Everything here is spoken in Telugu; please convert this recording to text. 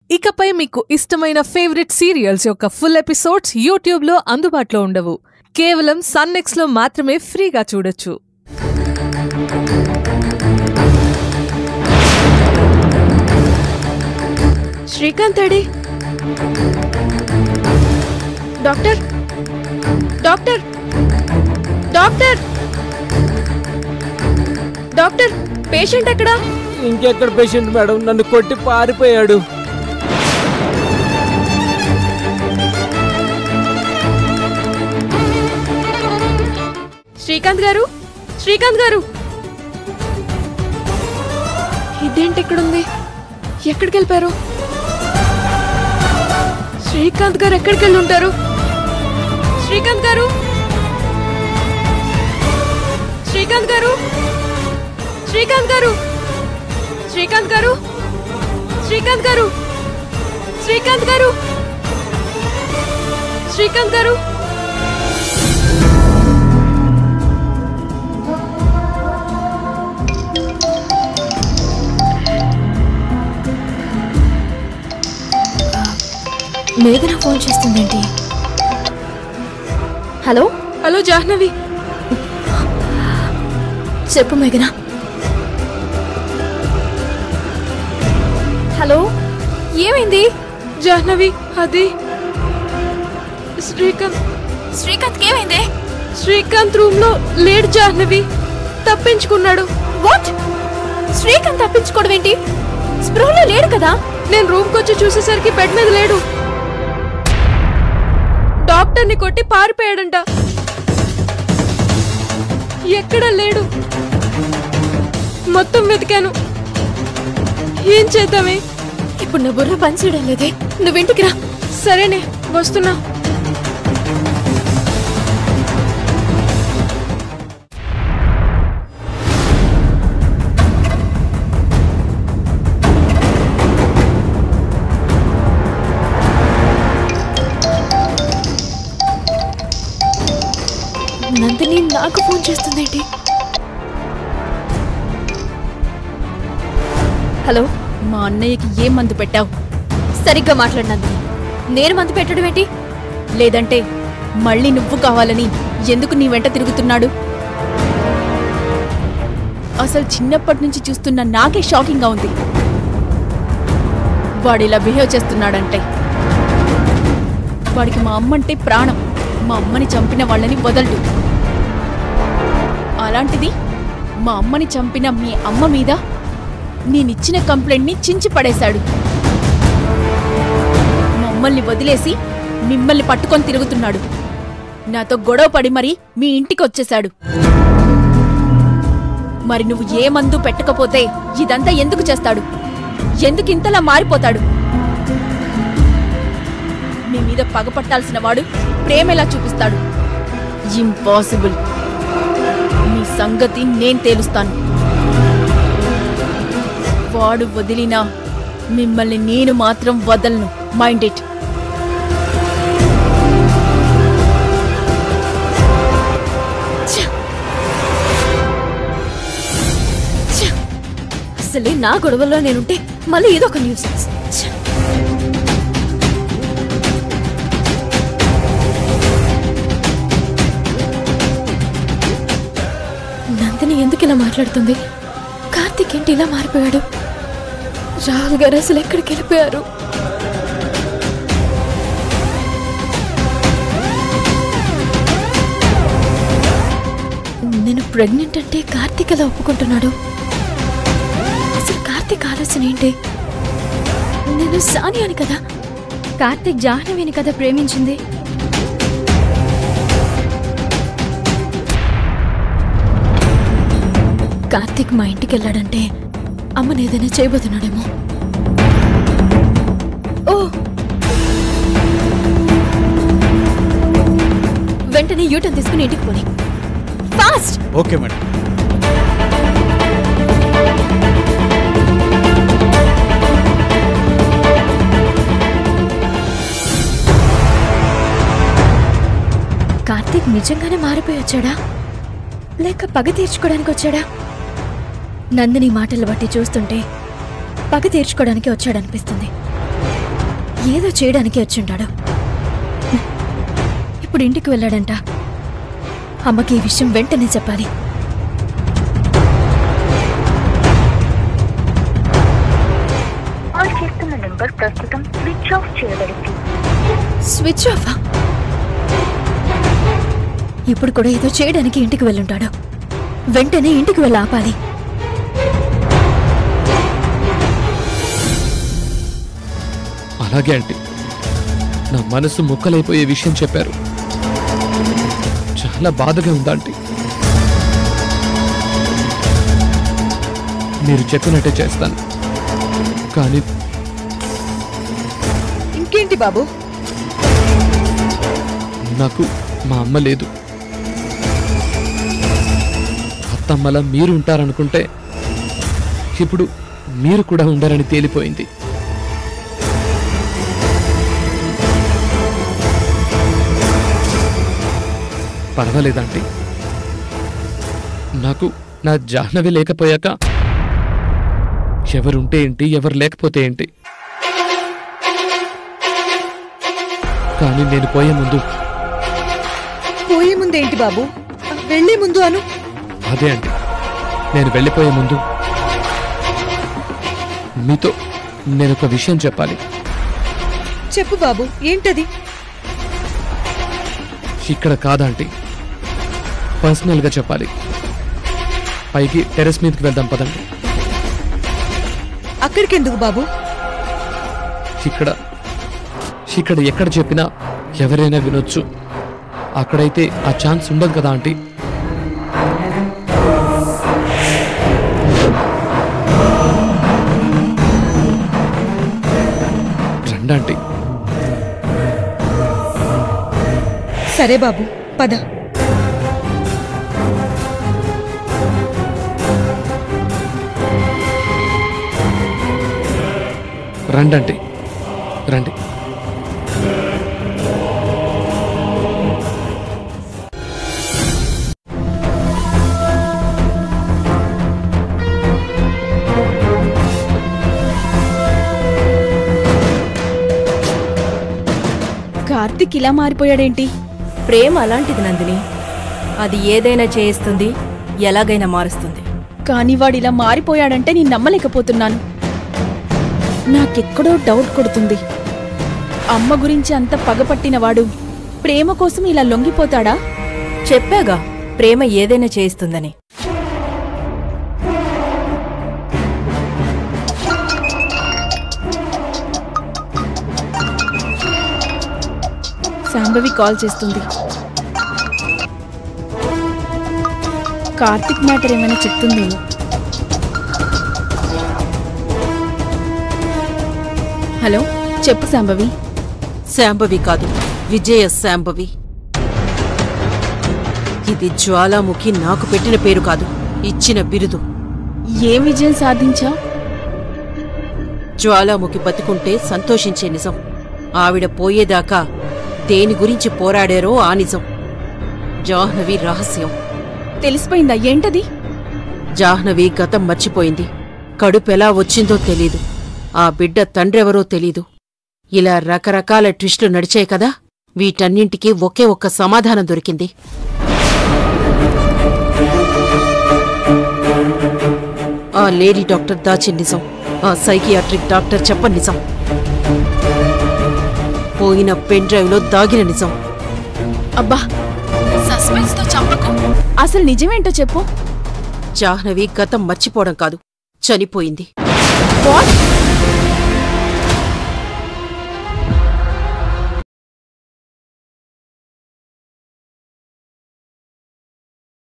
ఇకపై మీకు ఇష్టమైన ఫేవరెట్ సీరియల్స్ యొక్క ఫుల్ ఎపిసోడ్స్ యూట్యూబ్లో అందుబాటులో ఉండవు కేవలం సన్నెక్స్లో మాత్రమే ఫ్రీగా చూడొచ్చు శ్రీకాంత్ అడి doctor doctor doctor doctor patient ఎక్కడా ఇంకెక్కడ పేషెంట్ మేడం నన్ను కొట్టి పారిపోయాడు శ్రీకాంత్ గారు శ్రీకాంత్ గారు ఇదేంటి ఎక్కడుంది ఎక్కడికి వెళ్ళిపోయారు శ్రీకాంత్ గారు ఎక్కడికి వెళ్ళి ఉంటారు శ్రీకాంత్ గారు శ్రీకాంత్ గారు శ్రీకాంత్ గారు శ్రీకాంత్ గారు శ్రీకాంత్ గారు శ్రీకాంత్ గారు శ్రీకాంత్ గారు మేఘన ఫోన్ చేస్తుందేంటి హలో హలో జాహ్నవి చెప్పు మేఘన హలో ఏమైంది జాహ్నవి అది శ్రీకాంత్ శ్రీకాంత్ ఏమైంది శ్రీకాంత్ రూమ్ లో లేడు జాహ్నవి తప్పించుకున్నాడు వాట్ శ్రీకాంత్ తప్పించుకోవడం ఏంటి స్పృహలో లేడు కదా నేను రూమ్ వచ్చి చూసేసరికి బెడ్ మీద లేడు డాక్టర్ ని కొట్టి పారిపోయాడంట ఎక్కడా లేడు మొత్తం వెతికాను ఏం చేద్దామే ఇప్పుడు నా బుర్ర పనిచేయడం లేదే నువ్వింటికి రా సరేనే వస్తున్నా నందిని నాకు ఫోన్ చేస్తుందేంటి హలో మా అన్నయ్యకి ఏం మందు పెట్టావు సరిగ్గా మాట్లాడు నందిని నేను మందు పెట్టడం ఏంటి లేదంటే మళ్ళీ నువ్వు కావాలని ఎందుకు నీ వెంట తిరుగుతున్నాడు అసలు చిన్నప్పటి నుంచి చూస్తున్న నాకే షాకింగ్గా ఉంది వాడు ఇలా బిహేవ్ చేస్తున్నాడంటే వాడికి మా అమ్మంటే ప్రాణం మా అమ్మని చంపిన వాళ్ళని వదలడు అలాంటిది మా అమ్మని చంపిన మీ అమ్మ మీద నేనిచ్చిన కంప్లైంట్ని చించి పడేశాడు మమ్మల్ని వదిలేసి మిమ్మల్ని పట్టుకొని తిరుగుతున్నాడు నాతో గొడవ పడి మరి మీ ఇంటికి వచ్చేశాడు మరి నువ్వు ఏ మందు పెట్టకపోతే ఇదంతా ఎందుకు చేస్తాడు ఎందుకు ఇంతలా మారిపోతాడు మీ మీద పగపట్టాల్సిన వాడు ప్రేమెలా చూపిస్తాడు ఇంపాసిబుల్ మీ సంగతి నేను తేలుస్తాను వాడు వదిలినా మిమ్మల్ని నేను మాత్రం వదలను మైండ్ ఇట్ అసలే నా గొడవల్లో నేనుంటే మళ్ళీ ఇదొక న్యూస్ నందిని ఎందుకు ఇలా మాట్లాడుతుంది కార్తీక్ ఏంటి ఇలా మారిపోయాడు రాహుల్ గారు అసలు ఎక్కడికి వెళ్ళిపోయారు నేను ప్రెగ్నెంట్ అంటే కార్తీక్ ఎలా ఒప్పుకుంటున్నాడు అసలు కార్తీక్ ఆలోచన ఏంటి నేను సానియాని కదా కార్తీక్ జాహ్నవిని కదా ప్రేమించింది కార్తీక్ మా ఇంటికి వెళ్ళాడంటే అమ్మని ఏదైనా చేయబోతున్నాడేమో ఓ వెంటనే యూటర్న్ తీసుకుని ఇంటికి పోని ఫాస్ట్ ఓకే మేడం కార్తీక్ నిజంగానే మారిపోయి వచ్చాడా లేక పగ తీర్చుకోవడానికి వచ్చాడా నందిని మాటలు బట్టి చూస్తుంటే పగ తీర్చుకోవడానికి వచ్చాడనిపిస్తుంది ఏదో చేయడానికి వచ్చింటాడు ఇప్పుడు ఇంటికి వెళ్ళాడంట అమ్మకి ఈ విషయం వెంటనే చెప్పాలి కాల్ చేస్తున్న నెంబర్ ప్రస్తుతం స్విచ్ ఆఫ్ చేయబడింది స్విచ్ ఆఫ్ ఇప్పుడు కూడా ఏదో చేయడానికి ఇంటికి వెళ్ళుంటాడు వెంటనే ఇంటికి వెళ్ళి ఆపాలి అలాగే ఆంటీ నా మనసు ముక్కలైపోయే విషయం చెప్పారు చాలా బాధగా ఉందా ఆంటీ మీరు చెప్పినట్టే చేస్తాను కానీ ఇంకేంటి బాబు నాకు మా అమ్మ లేదు అత్తమ్మలా మీరు ఉంటారనుకుంటే ఇప్పుడు మీరు కూడా ఉండరని తేలిపోయింది పర్వాలేదండి నాకు నా జాహ్నవి లేకపోయాక ఎవరుంటే ఏంటి ఎవరు లేకపోతే ఏంటి కానీ నేను పోయే ముందు పోయే ముందు ఏంటి బాబు వెళ్లే ముందు అను అదే అండి నేను వెళ్ళిపోయే ముందు మీతో నేను ఒక విషయం చెప్పాలి చెప్పు బాబు ఏంటది ఇక్కడ కాదంటీ పర్సనల్గా చెప్పాలి పైకి టెరెస్ మీదకి వెళ్దాం పదండి అక్కడికెందుకు బాబు ఇక్కడ ఇక్కడ ఎక్కడ చెప్పినా ఎవరైనా వినొచ్చు అక్కడైతే ఆ ఛాన్స్ ఉండదు కదా ఆంటీ రండి సరే బాబు పద రండి రండి కార్తిక్ ఇలా మారిపోయాడేంటి ప్రేమ అలాంటిది నందిని అది ఏదైనా చేయిస్తుంది ఎలాగైనా మారుస్తుంది కానీ వాడు ఇలా మారిపోయాడంటే నేను నమ్మలేకపోతున్నాను నాకెక్కడో డౌట్ కొడుతుంది అమ్మ గురించి అంత పగపట్టినవాడు ప్రేమ కోసం ఇలా లొంగిపోతాడా చెప్పాగా ప్రేమ ఏదైనా చేయిస్తుందని శాంభవి కాల్ చేస్తుంది కార్తిక్ మ్యాటర్ ఏమైనా చెప్తుందేమో హలో చెప్పు శాంభవి శాంభవి కాదు విజయ శాంభవి ఇది జ్వాలాముఖి నాకు పెట్టిన పేరు కాదు ఇచ్చిన బిరుదు ఏ విజయం సాధించా జ్వాలాముఖి బతుకుంటే సంతోషించే నిజం ఆవిడ పోయేదాకా దేని గురించి పోరాడారో ఆ నిజం జాహ్నవి రహస్యం తెలిసిపోయిందా ఏంటది జాహ్నవి గతం మర్చిపోయింది కడుపెలా వచ్చిందో తెలీదు ఆ బిడ్డ తండ్రెవరో తెలీదు ఇలా రకరకాల ట్విస్టులు నడిచాయి కదా వీటన్నింటికీ ఒకే ఒక్క సమాధానం దొరికింది ఆ లేడీ డాక్టర్ దాచిన నిజం ఆ సైకియాట్రిక్ డాక్టర్ చెప్పని నిజం పోయిన పెన్ డ్రైవ్లో దాగిన నిజం అబ్బా సస్పెన్స్ తో చంపకు అసలు నిజమేంటో చెప్పు జాహ్నవి గతం మర్చిపోవడం కాదు చనిపోయింది వాట్